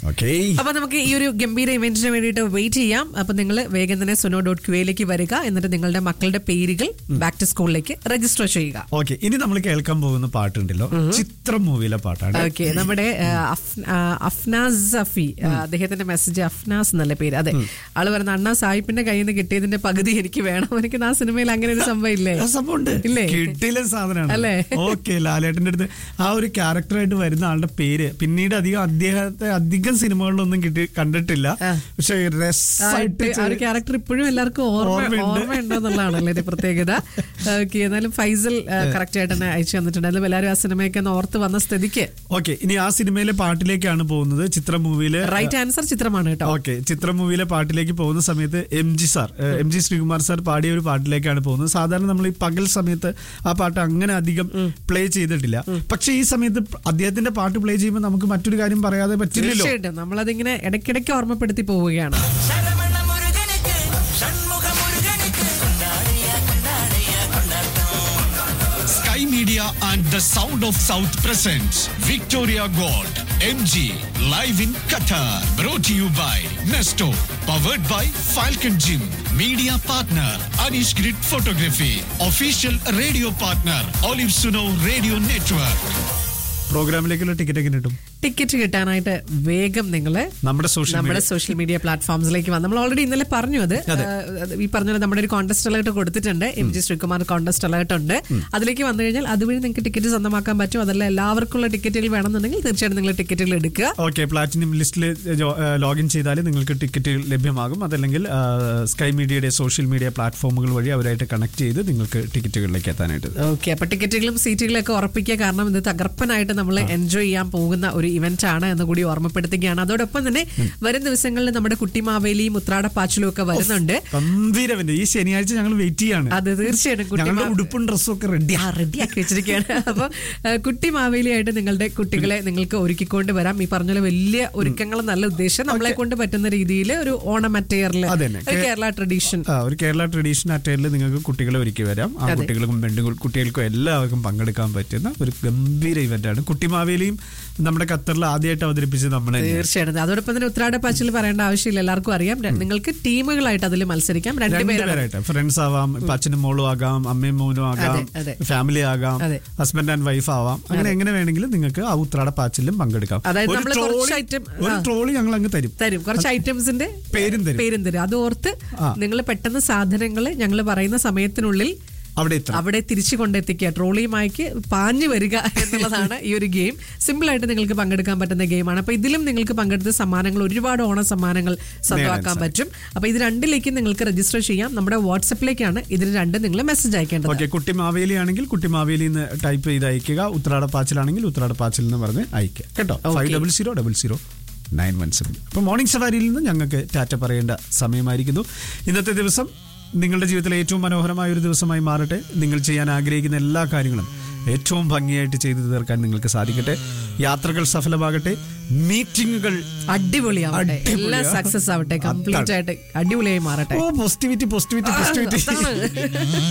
Okay അപ്പൊ നമുക്ക് ഈ ഒരു ഗംഭീര ഇവന്റിന് വേണ്ടിയിട്ട് വെയിറ്റ് ചെയ്യാം അപ്പൊ നിങ്ങൾ വേഗം തന്നെ സുനോ ഡോട്ട് ക്യു എയിലേക്ക് വരിക എന്നിട്ട് നിങ്ങളുടെ മക്കളുടെ പേരുകൾ ബാക്ക് ടു സ്കൂളിലേക്ക് രജിസ്റ്റർ ചെയ്യുക ഓക്കെ ഇനി നമ്മൾ കേൾക്കാൻ പോകുന്ന പാട്ടുണ്ടല്ലോ ചിത്രം മൂവിയിലെ പാട്ടാണ് ഓക്കെ നമ്മുടെ ആ, അഫ്- ആ, അഫ്നാസ് സഫി ആ, അദ്ദേഹത്തിന്റെ മെസ്സേജ് അഫ്നാസ് എന്നല്ല പേര് അതെ ആള് പറയുന്ന അണ്ണാ സാഹിബിന്റെ കയ്യിൽ നിന്ന് കിട്ടിയതിന്റെ പകുതി എനിക്ക് വേണം എനിക്ക് ആ സിനിമയിൽ അങ്ങനെ ഒരു സംഭവം ഇല്ലേ ആ സംഭവമുണ്ട് ഇല്ലേ? കിട്ടിയില്ല സാധനമാണ് അല്ലേ? ഓക്കെ ലാലേട്ടന്റെ അടുത്ത് ആ ഒരു ക്യാരക്ടറായിട്ട് വരുന്ന ആളുടെ പേര് പിന്നീട് അധികം അദ്ദേഹത്തെ അധികം സിനിമകളിലൊന്നും കിട്ടി കണ്ടിട്ടില്ല ആ. പക്ഷെ ആ, രസമായിട്ട് ആ ഒരു ക്യാരക്ടർ ഇപ്പോഴും എല്ലാവർക്കും ഓർമ്മ ഓർമ്മയുണ്ട്. ഓർമ്മയുണ്ടെന്നുള്ളതാണല്ലേ ഇതിന്റെ പ്രത്യേകത ഓക്കെ എന്നാലും ഫൈസൽ കറക്റ്റ് ആയിട്ട് തന്നെ അയച്ചു തന്നിട്ടുണ്ടായിരുന്നു എല്ലാവരും ആ സിനിമയൊക്കെ ഒന്ന് ഓർത്ത് വന്ന സ്ഥിതിക്ക് ഓക്കെ ഇനി ആ സിനിമയിലെ പാട്ടിലേക്കാണ് പോകുന്നത് ചിത്രം മൂവിയിലെ റൈറ്റ് ആൻസർ ചിത്രമാണ് കേട്ടോ ഓക്കെ ചിത്രം മൂവിയിലെ പാട്ടിലേക്ക് പോകുന്ന സമയത്ത് എം ജി സാർ ഏഹ്, എം ജി ശ്രീകുമാർ സാർ പാടിയ ഒരു പാട്ടിലേക്കാണ് പോകുന്നത് സാധാരണ നമ്മൾ ഈ പകൽ സമയത്ത് ആ പാട്ട് അങ്ങനെ അധികം പ്ലേ ചെയ്തിട്ടില്ല പക്ഷെ ഈ സമയത്ത് അദ്ദേഹത്തിന്റെ പാട്ട് പ്ലേ ചെയ്യുമ്പോൾ നമുക്ക് മറ്റൊരു കാര്യം പറയാതെ പറ്റില്ലല്ലോ തീർച്ചയായിട്ടും നമ്മളതിങ്ങനെ ഇടയ്ക്കിടയ്ക്ക് ഓർമ്മപ്പെടുത്തി പോവുകയാണ് ശരവണ മുരുകനുക്ക് ഷൺമുഖ മുരുകനുക്ക് കൊണ്ടാടിയ കൊണ്ടാടിയ കൊണ്ടാട്ടം Sky Media and the Sound of South presents Victoria Gold MG live in Qatar. Brought to you by Nesto. Powered by Falcon Gym. Media partner Anish Grid Photography. Official radio partner Olive Suno Radio Network. പ്രോഗ്രാമിലേക്കുള്ള ticket ഒക്കെ കിട്ടും ticket കിട്ടാനായിട്ട് വേഗം നിങ്ങൾ നമ്മുടെ social നമ്മുടെ media social media പ്ലാറ്റ്ഫോംസിലേക്ക് വന്നു നമ്മൾ ഓൾറെഡി ഇന്നലെ പറഞ്ഞു അത് അതെ. ആ, അത് ഈ പറഞ്ഞ പോലെ നമ്മുടെ ഒരു കോൺടെസ്റ്റ് അലേർട്ട് കൊടുത്തിട്ടുണ്ട് M G Sreekumar contest alert ഉണ്ട് അതിലേക്ക് വന്നു കഴിഞ്ഞാൽ അതുവഴി നിങ്ങൾക്ക് ടിക്കറ്റ് സ്വന്തമാക്കാൻ പറ്റും അതല്ല എല്ലാവർക്കുള്ള ടിക്കറ്റുകൾ വേണമെന്നുണ്ടെങ്കിൽ തീർച്ചയായിട്ടും നിങ്ങൾ ടിക്കറ്റുകൾ എടുക്കുക ഓക്കെ പ്ലാറ്റിനം ലിസ്റ്റിൽ ലോഗിൻ ചെയ്താൽ നിങ്ങൾക്ക് ടിക്കറ്റ് ലഭ്യമാകും അതല്ലെങ്കിൽ ആ, സ്കൈ മീഡിയയുടെ സോഷ്യൽ മീഡിയ പ്ലാറ്റ്ഫോമുകൾ വഴി അവരായിട്ട് കണക്ട് ചെയ്ത് നിങ്ങൾക്ക് ടിക്കറ്റുകളിലേക്ക് എത്താനായിട്ട് ഓക്കെ അപ്പൊ ടിക്കറ്റുകളും സീറ്റുകളും ഒക്കെ ഉറപ്പിക്കുക കാരണം ഇത് തകർപ്പനായിട്ട് നമ്മൾ എൻജോയ് ചെയ്യാൻ പോകുന്ന ഒരു ഇവന്റ് ആണ് എന്ന് കൂടി ഓർമ്മപ്പെടുത്തുകയാണ് അതോടൊപ്പം തന്നെ വരും ദിവസങ്ങളിൽ നമ്മുടെ കുട്ടിമാവേലിയും ഉത്രാടപ്പാച്ചിലും ഒക്കെ വരുന്നുണ്ട് ഗംഭീരവന്റെ ഈ ശനിയാഴ്ച ഞങ്ങൾ വെയിറ്റ് ചെയ്യാണ് അത് തീർച്ചയായിട്ടും ഞങ്ങളുടെ കുട്ടിമാ- ഉടുപ്പും ഡ്രസ്സും ഒക്കെ റെഡി ആ റെഡിയാക്കി വെച്ചിരിക്കുകയാണ് അപ്പൊ ഏഹ്, കുട്ടി മാവേലിയായിട്ട് നിങ്ങളുടെ കുട്ടികളെ നിങ്ങൾക്ക് ഒരുക്കിക്കൊണ്ട് വരാം ഈ പറഞ്ഞ പോലെ വലിയ ഒരുക്കങ്ങൾ നല്ല ഉദ്ദേശം നമ്മളെ കൊണ്ട് പറ്റുന്ന രീതിയിൽ ഒരു ഓണം അറ്റയറിൽ അതന്നെ. ഒരു കേരള ട്രഡീഷൻ ആ, ഒരു കേരള ട്രഡീഷൻ അറ്റയറിൽ നിങ്ങൾക്ക് കുട്ടികളെ ഒരുക്കി വരാം ആ അതെ. കുട്ടികൾക്കും പെണ്ണുകൾ കുട്ടികൾക്കും എല്ലാവർക്കും പങ്കെടുക്കാൻ പറ്റുന്ന ഒരു ഗംഭീര ഇവന്റ് ആണ് കുട്ടിമാവേലിയും നമ്മുടെ ഖത്തറിൽ ആദ്യമായിട്ട് അവതരിപ്പിച്ചത് നമ്മൾ തീർച്ചയായിട്ടും അതോടൊപ്പം തന്നെ ഉത്രാടപ്പാച്ചിൽ പറയേണ്ട ആവശ്യമില്ല എല്ലാവർക്കും അറിയാം ര- നിങ്ങൾക്ക് ടീമുകളായിട്ട് അതിൽ മത്സരിക്കാം രണ്ടുപേരാണ് രണ്ടുപേരായിട്ട് ഫ്രണ്ട്സ് ആവാം ഇപ്പൊ അച്ഛനും മോളും ആകാം അമ്മയും മോനും ആകാം അതെ, അതെ. ഫാമിലി ആകാം അതെ. ഹസ്ബൻഡ് ആൻഡ് വൈഫ് ആവാം അങ്ങനെ എങ്ങനെ വേണമെങ്കിലും നിങ്ങൾക്ക് ആ ഉത്രാട പാച്ചിലും പങ്കെടുക്കാം അതായത് ഒരു നമ്മള് trolley- കുറച്ച് item- ഒരു ആ. ട്രോളി ഞങ്ങൾ അങ്ങ് തരും തരും കുറച്ച് ഐറ്റംസിന്റെ പേരും തരും. പേരും തരും അത് ഓർത്ത് ആ. നിങ്ങൾ പെട്ടെന്ന് സാധനങ്ങൾ ഞങ്ങൾ പറയുന്ന സമയത്തിനുള്ളിൽ അവിടെ എത്തണം അവിടെ തിരിച്ചു കൊണ്ടെത്തിക്കുക ട്രോളിയുമായിക്ക് പാഞ്ഞു വരിക എന്നുള്ളതാണ് ഈ ഒരു ഗെയിം സിമ്പിൾ ആയിട്ട് നിങ്ങൾക്ക് പങ്കെടുക്കാൻ പറ്റുന്ന ഗെയിമാണ് അപ്പൊ ഇതിലും നിങ്ങൾക്ക് പങ്കെടുത്ത സമ്മാനങ്ങൾ ഒരുപാട് ഓണ സമ്മാനങ്ങൾ സ്വന്തമാക്കാൻ പറ്റും അപ്പൊ ഇത് രണ്ടിലേക്കും നിങ്ങൾക്ക് രജിസ്റ്റർ ചെയ്യാം നമ്മുടെ വാട്സപ്പിലേക്കാണ് ഇതിന് രണ്ട് നിങ്ങൾ മെസ്സേജ് അയക്കേണ്ടത് ഓക്കെ കുട്ടി മാവേലി ആണെങ്കിൽ കുട്ടി മാവേലി എന്ന് ടൈപ്പ് ചെയ്ത് അയക്കുക ഉത്രാട പാച്ചിലാണെങ്കിൽ ഉത്രാട പാച്ചിൽ എന്ന് പറഞ്ഞ് അയക്കുക കേട്ടോ five double zero double zero nine one seven അപ്പൊ മോർണിംഗ് സവാരിയിൽ നിന്ന് ഞങ്ങൾക്ക് ടാറ്റ പറയേണ്ട സമയമായിരിക്കുന്നു ഇന്നത്തെ ദിവസം നിങ്ങളുടെ ജീവിതത്തിലെ ഏറ്റവും മനോഹരമായ ഒരു ദിവസമായി മാറട്ടെ നിങ്ങൾ ചെയ്യാൻ ആഗ്രഹിക്കുന്ന എല്ലാ കാര്യങ്ങളും ഏറ്റവും ഭംഗിയായിട്ട് ചെയ്തു തീർക്കാൻ നിങ്ങൾക്ക് സാധിക്കട്ടെ യാത്രകൾ സഫലമാകട്ടെ മീറ്റിംഗുകൾ അടിപൊളിയാവട്ടെ അടിപൊളിയാ. എല്ലാം സക്സസ് ആവട്ടെ കംപ്ലീറ്റ് ആയിട്ട് അടിപൊളിയായി മാറട്ടെ ഓ പോസിറ്റിവിറ്റി പോസിറ്റിവിറ്റി പോസിറ്റിവിറ്റി അതാണ്.